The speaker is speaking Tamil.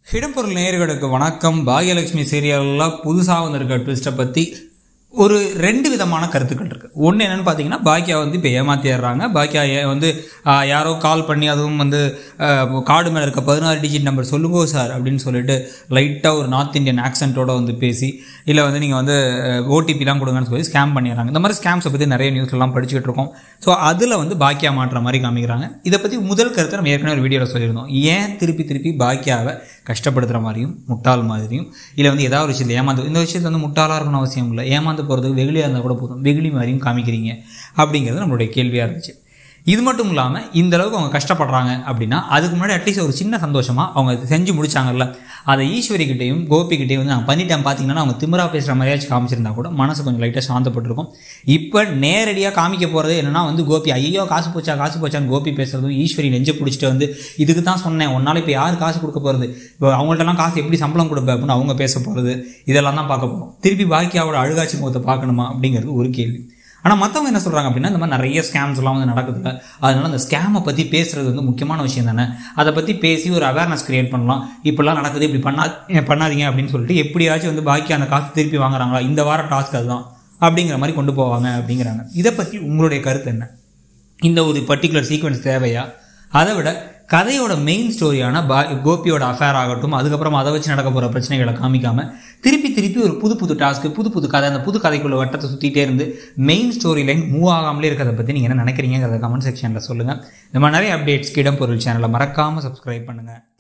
இடம்பொருள் நேயர்களுக்கு வணக்கம் பாகியலட்சுமி சீரியலில் புதுசாக வந்திருக்க ட்விஸ்ட்டை பற்றி ஒரு ரெண்டு விதமான கருத்துக்கள் இருக்குது ஒன்று என்னென்னு பார்த்தீங்கன்னா பாக்கியா வந்து இப்போ ஏமாத்திடுறாங்க பாக்கியா ஏ வந்து ஆ, யாரோ கால் பண்ணி அதுவும் வந்து ஆ, கார்டு மேலே இருக்க பதினாறு டிஜிட் நம்பர் சொல்லுங்கோ சார் அப்படின்னு சொல்லிட்டு லைட்டாக ஒரு நார்த் இந்தியன் ஆக்சென்ட்டோட வந்து பேசி இல்லை வந்து நீங்கள் வந்து ஓடிபிலாம் கொடுங்கன்னு சொல்லி ஸ்கேம் பண்ணிடுறாங்க இந்த மாதிரி ஸ்கேம்ஸை பற்றி நிறைய நியூஸ்லாம் படிச்சுக்கிட்டு இருக்கோம் ஸோ அதில் வந்து பாக்கியா மாட்டுற மாதிரி காமிக்கிறாங்க இதை பற்றி முதல் கருத்தை நம்ம ஏற்கனவே ஒரு வீடியோவில் சொல்லியிருந்தோம் ஏன் திருப்பி திருப்பி பாக்கியாவை கஷ்டப்படுத்துகிற மாதிரியும் முட்டாள் மாதிரியும் இல்லை வந்து ஏதாவது ஒரு விஷயத்தில் ஏமாந்து இந்த விஷயத்தில் வந்து முட்டாளாக இருக்கணும் அவசியம் இல்லை ஏமாந்து போகிறதுக்கு வெகுளியாக இருந்தால் கூட போதும் வெகுளி மாதிரியும் காமிக்கிறீங்க அப்படிங்கிறது நம்மளுடைய கேள்வியாக இருந்துச்சு இது மட்டும் இல்லாமல் இந்த அளவுக்கு அவங்க கஷ்டப்படுறாங்க அப்படின்னா அதுக்கு முன்னாடி அட்லீஸ்ட் ஒரு சின்ன சந்தோஷமாக அவங்க இது செஞ்சு முடிச்சாங்கல்ல அதை ஈஸ்வரிக்கிட்டையும் கோபிக்கிட்டையும் வந்து நான் பண்ணிட்டேன் பார்த்தீங்கன்னா அவங்க திமிரா பேசுகிற மாதிரியாச்சும் காமிச்சிருந்தா கூட மனசு கொஞ்சம் லைட்டாக சாந்தப்பட்டிருக்கும் இப்போ நேரடியாக காமிக்க போகிறது என்னன்னா வந்து கோபி ஐயோ காசு போச்சா காசு போச்சான்னு கோபி பேசுறதும் ஈஸ்வரி நெஞ்சு பிடிச்சிட்டு வந்து இதுக்கு தான் சொன்னேன் உன்னால் இப்போ யார் காசு கொடுக்க போகிறது இப்போ அவங்கள்ட்டலாம் காசு எப்படி சம்பளம் கொடுப்ப அப்படின்னு அவங்க பேச போகிறது இதெல்லாம் தான் பார்க்க போகிறோம் திருப்பி பாக்கியாவோட அழுகாட்சி முகத்தை பார்க்கணுமா அப்படிங்கிறது ஒரு கேள்வி ஆனால் மற்றவங்க என்ன சொல்கிறாங்க அப்படின்னா இந்த மாதிரி நிறைய ஸ்கேம்ஸ்லாம் வந்து நடக்குதுல்ல அதனால அந்த ஸ்கேமை பற்றி பேசுறது வந்து முக்கியமான விஷயம் தானே அதை பற்றி பேசி ஒரு அவேர்னஸ் கிரியேட் பண்ணலாம் இப்படிலாம் நடக்குது இப்படி பண்ணா பண்ணாதீங்க அப்படின்னு சொல்லிட்டு எப்படியாச்சும் வந்து பாக்கி அந்த காசு திருப்பி வாங்குறாங்களா இந்த வார டாஸ்க் அதுதான் அப்படிங்கிற மாதிரி கொண்டு போவாங்க அப்படிங்கிறாங்க இதை பற்றி உங்களுடைய கருத்து என்ன இந்த ஒரு பர்டிகுலர் சீக்வன்ஸ் தேவையா அதை விட கதையோட மெயின் ஸ்டோரியான பா கோபியோட அஃபேர் ஆகட்டும் அதுக்கப்புறம் அதை வச்சு நடக்க போகிற பிரச்சனைகளை காமிக்காம திருப்பி திருப்பி ஒரு புது புது டாஸ்க்கு புது புது கதை அந்த புது கதைக்குள்ள வட்டத்தை சுற்றிட்டே இருந்து மெயின் ஸ்டோரி லைன் மூவ் ஆகாமலே இருக்கிறத பற்றி நீங்கள் என்ன நினைக்கிறீங்கிறத கமெண்ட் செக்ஷனில் சொல்லுங்கள் இந்த மாதிரி நிறைய அப்டேட்ஸ்க்கு இடம்பொருள் சேனலை மறக்காமல் சப்ஸ்கிரைப் பண்ணுங்கள்